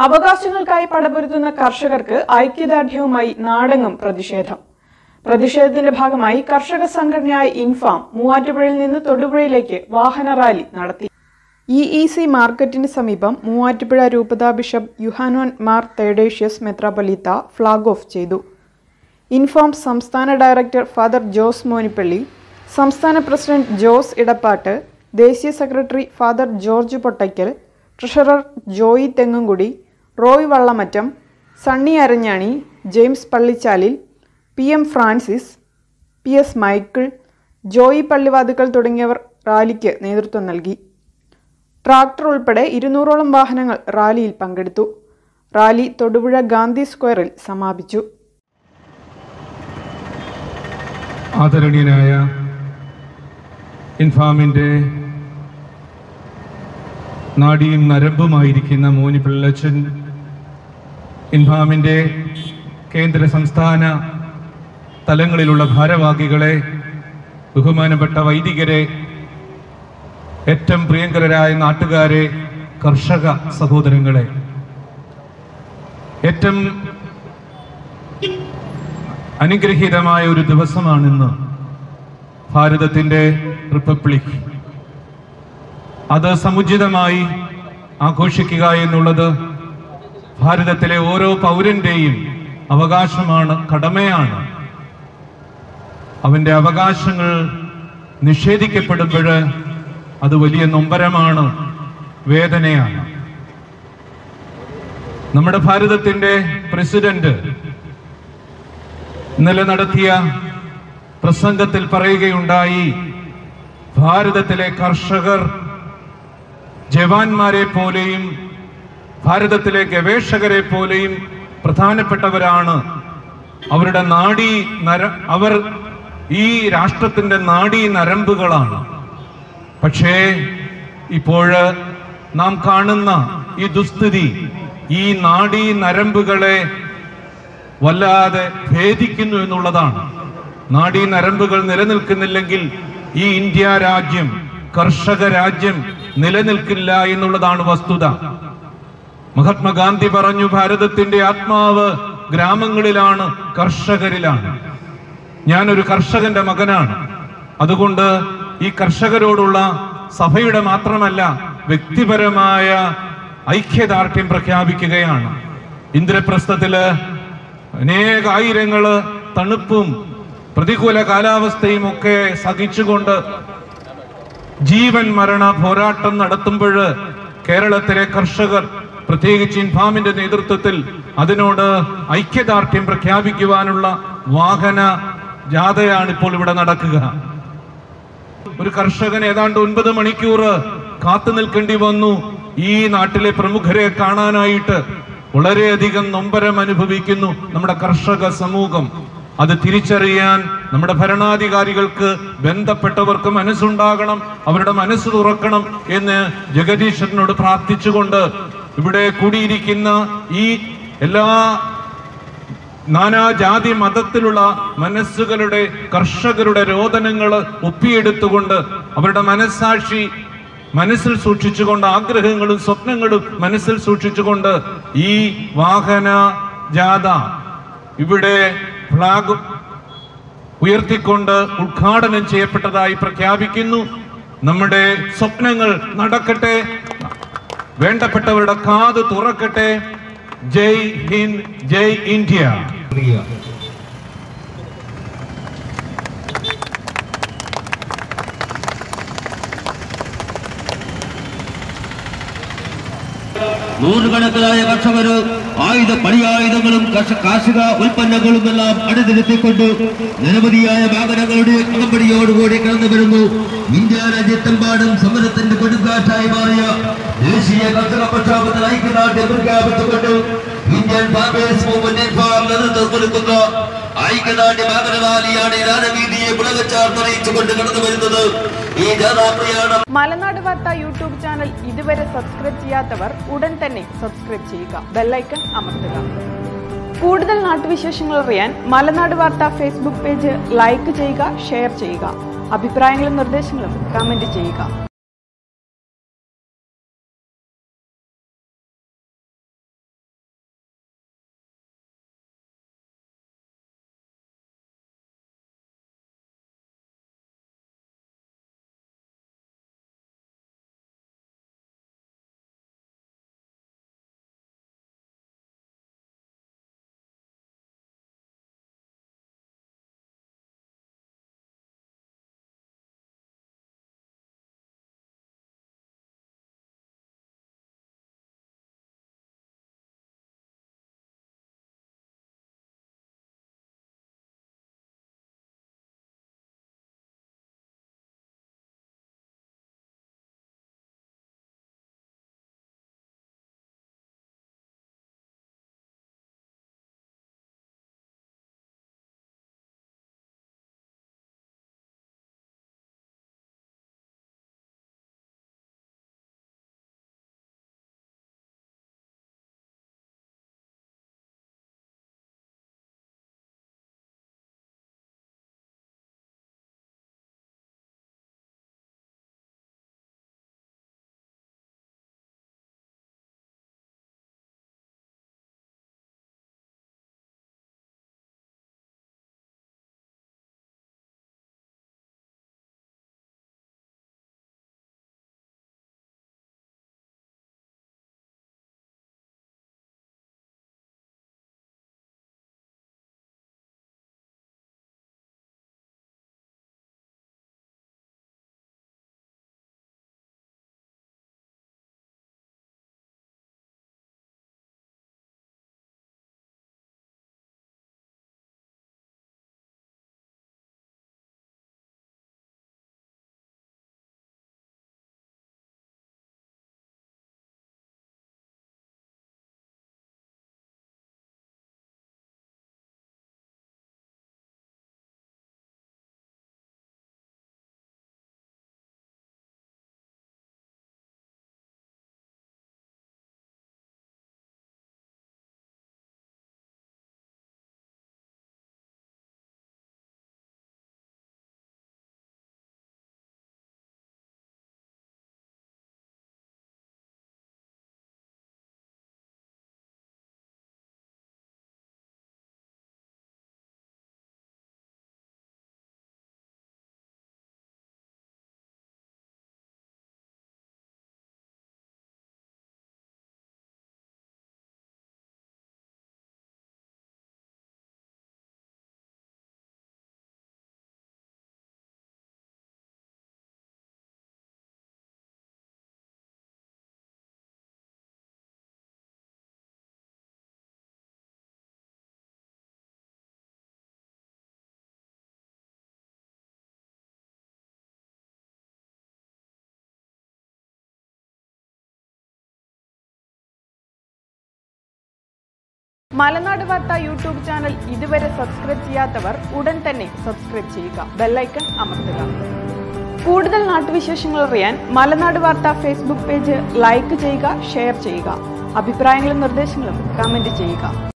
അവകാശങ്ങൾക്കായി പടപൊരുത്തുന്ന കർഷകർക്ക് ഐക്യദാർഢ്യവുമായി നാടെങ്ങും പ്രതിഷേധം പ്രതിഷേധത്തിന്റെ ഭാഗമായി കർഷക സംഘടനയായ ഇൻഫാം മൂവാറ്റുപുഴയിൽ നിന്ന് തൊടുപുഴയിലേക്ക് വാഹന റാലി നടത്തി ഇ ഇ സി മാർക്കറ്റിന് സമീപം മൂവാറ്റുപുഴ രൂപതാ ബിഷപ്പ് യുഹാനോൻ മാർ തേഡേഷ്യസ് മെത്രാപൊലീത്ത ഫ്ളാഗ് ഓഫ് ചെയ്തു ഇൻഫോം സംസ്ഥാന ഡയറക്ടർ ഫാദർ ജോസ് മോനിപ്പള്ളി സംസ്ഥാന പ്രസിഡന്റ് ജോസ് ഇടപ്പാട്ട് ദേശീയ secretary father George Pottackal treasurer Joy Thengumkudy Roy Vallamattam Sunny Aranjani James പള്ളിച്ചാലിൽ P M Francis P S Michael Joy Pallivathukkal തുടങ്ങിയവർ റാലിക്ക് നേതൃത്വം നൽകി ട്രാക്ടർ ഉൾപ്പെടെ ഇരുന്നൂറോളം വാഹനങ്ങൾ റാലിയിൽ പങ്കെടുത്തു റാലി തൊടുപുഴ ഗാന്ധി സ്ക്വയറിൽ സമാപിച്ചു ആദരണീയനായ ഇൻഫാമിൻ്റെ നാടിയും നരമ്പുമായിരിക്കുന്ന മോനി പിള്ളച്ചൻ ഇൻഫാമിൻ്റെ കേന്ദ്ര സംസ്ഥാന തലങ്ങളിലുള്ള ഭാരവാഹികളെ ബഹുമാനപ്പെട്ട വൈദികരെ ഏറ്റവും പ്രിയങ്കരരായ നാട്ടുകാരെ കർഷക സഹോദരങ്ങളെ ഏറ്റവും അനുഗ്രഹീതമായ ഒരു ദിവസമാണിന്ന് ഭാരതത്തിൻ്റെ റിപ്പബ്ലിക് അത് സമുചിതമായി ആഘോഷിക്കുക എന്നുള്ളത് ഭാരതത്തിലെ ഓരോ പൗരന്റെയും അവകാശമാണ് കടമയാണ് അവന്റെ അവകാശങ്ങൾ നിഷേധിക്കപ്പെടുമ്പോൾ അത് വലിയ നൊമ്പരമാണ് വേദനയാണ് നമ്മുടെ ഭാരതത്തിന്റെ പ്രസിഡന്റ് ഇന്നലെ നടത്തിയ പ്രസംഗത്തിൽ പറയുകയുണ്ടായി ഭാരതത്തിലെ കർഷകർ ജവാന്മാരെ പോലെയും ഭാരതത്തിലെ ഗവേഷകരെ പോലെയും പ്രധാനപ്പെട്ടവരാണ് അവരുടെ നാഡീ നര അവർ ഈ രാഷ്ട്രത്തിന്റെ നാഡീ നരമ്പുകളാണ് പക്ഷേ ഇപ്പോഴ് നാം കാണുന്ന ഈ ദുസ്ഥിതി ഈ നാഡീ നരമ്പുകളെ വല്ലാതെ ഭേദിക്കുന്നു എന്നുള്ളതാണ് നാഡീ നരമ്പുകൾ നിലനിൽക്കുന്നില്ലെങ്കിൽ ഈ ഇന്ത്യ രാജ്യം കർഷക രാജ്യം നിലനിൽക്കില്ല എന്നുള്ളതാണ് വസ്തുത മഹാത്മാഗാന്ധി പറഞ്ഞു ഭാരതത്തിന്റെ ആത്മാവ് ഗ്രാമങ്ങളിലാണ് കർഷകരിലാണ് ഞാനൊരു കർഷകന്റെ മകനാണ് അതുകൊണ്ട് ഈ കർഷകരോടുള്ള സഭയുടെ മാത്രമല്ല വ്യക്തിപരമായ ഐക്യദാർഢ്യം പ്രഖ്യാപിക്കുകയാണ് ഇന്ദ്രപ്രസ്ഥത്തില് അനേകായിരങ്ങള് തണുപ്പും പ്രതികൂല കാലാവസ്ഥയും ഒക്കെ സഹിച്ചുകൊണ്ട് ജീവൻ മരണ പോരാട്ടം നടത്തുമ്പോൾ കേരളത്തിലെ കർഷകർ പ്രത്യേകിച്ച് ഇൻഫാമിന്റെ നേതൃത്വത്തിൽ അതിനോട് ഐക്യദാർഢ്യം പ്രഖ്യാപിക്കുവാനുള്ള വാഹന ജാഥയാണ് ഇപ്പോൾ ഇവിടെ നടക്കുക ഒരു കർഷകൻ ഏതാണ്ട് ഒൻപത് മണിക്കൂർ കാത്തു നിൽക്കേണ്ടി വന്നു ഈ നാട്ടിലെ പ്രമുഖരെ കാണാനായിട്ട് വളരെയധികം നൊമ്പരം അനുഭവിക്കുന്നു നമ്മുടെ കർഷക സമൂഹം അത് തിരിച്ചറിയാൻ നമ്മുടെ ഭരണാധികാരികൾക്ക് ബന്ധപ്പെട്ടവർക്ക് മനസ്സുണ്ടാകണം അവരുടെ മനസ്സ് തുറക്കണം എന്ന് ജഗദീശ്വരനോട് പ്രാർത്ഥിച്ചുകൊണ്ട് ഇവിടെ കൂടിയിരിക്കുന്ന ഈ എല്ലാ നാനാജാതി മതത്തിലുള്ള മനസ്സുകളുടെ കർഷകരുടെ രോദനങ്ങൾ ഒപ്പിയെടുത്തുകൊണ്ട് അവരുടെ മനസ്സാക്ഷി മനസ്സിൽ സൂക്ഷിച്ചുകൊണ്ട് ആഗ്രഹങ്ങളും സ്വപ്നങ്ങളും മനസ്സിൽ സൂക്ഷിച്ചുകൊണ്ട് ഈ വാഹന ജാഥ ഇവിടെ ഫ്ലാഗ് ഉയർത്തിക്കൊണ്ട് ഉദ്ഘാടനം ചെയ്യപ്പെട്ടതായി പ്രഖ്യാപിക്കുന്നു നമ്മുടെ സ്വപ്നങ്ങൾ നടക്കട്ടെ വേണ്ടപ്പെട്ടവരുടെ കാത് തുറക്കട്ടെ ജയ് ഹിന്ദ് ജയ് ഇന്ത്യ നൂറുകണക്കിനായ കർഷകര് ആയുധ പണിയായുധങ്ങളും കർഷ- കാർഷിക ഉൽപ്പന്നങ്ങളും എല്ലാം അണിനിരത്തിക്കൊണ്ട് നിരവധിയായ വാഹനങ്ങളുടെ അകമ്പടിയോടുകൂടി കടന്നു വരുന്നു ഇന്ത്യ രാജ്യത്തെമ്പാടും സമരത്തിന്റെ കൊടുങ്കാറ്റായി മാറിയ ദേശീയ കർഷക പ്രക്ഷോഭത്തിന് ഐക്യദാർഢ്യം പ്രഖ്യാപിച്ചുകൊണ്ട് ഇന്ത്യൻ ഫാമേഴ്സ് മൂവ്മെന്റ് ഫാം നേതൃത്വം കൊടുക്കുന്ന ഐക്യദാർഢ്യ വാഹന റാലിയാണ് ഈ രാജവീതിയെ പുളകച്ചാർന്നറിയിച്ചുകൊണ്ട് കടന്നു വരുന്നത് ഈ ജാഥാപ്രയാണം മലനാട് വാർത്ത യൂട്യൂബ് ചാനൽ ഇതുവരെ സബ്സ്ക്രൈബ് ചെയ്യാത്തവർ ഉടൻ തന്നെ സബ്സ്ക്രൈബ് ചെയ്യുക ബെല്ലൈക്കൺ അമർത്തുക കൂടുതൽ നാട്ടുവിശേഷങ്ങൾ അറിയാൻ മലനാട് വാർത്ത ഫേസ്ബുക്ക് പേജ് ലൈക്ക് ചെയ്യുക ഷെയർ ചെയ്യുക അഭിപ്രായങ്ങളും നിർദ്ദേശങ്ങളും കമന്റ് ചെയ്യുക മലനാട് വാർത്ത യൂട്യൂബ് ചാനൽ ഇതുവരെ സബ്സ്ക്രൈബ് ചെയ്യാത്തവർ ഉടൻ തന്നെ സബ്സ്ക്രൈബ് ചെയ്യുക ബെല്ലൈക്കൺ അമർത്തുക കൂടുതൽ നാട്ടുവിശേഷങ്ങൾ അറിയാൻ മലനാട് വാർത്ത ഫേസ്ബുക്ക് പേജ് ലൈക്ക് ചെയ്യുക ഷെയർ ചെയ്യുക അഭിപ്രായങ്ങളും നിർദ്ദേശങ്ങളും കമന്റ് ചെയ്യുക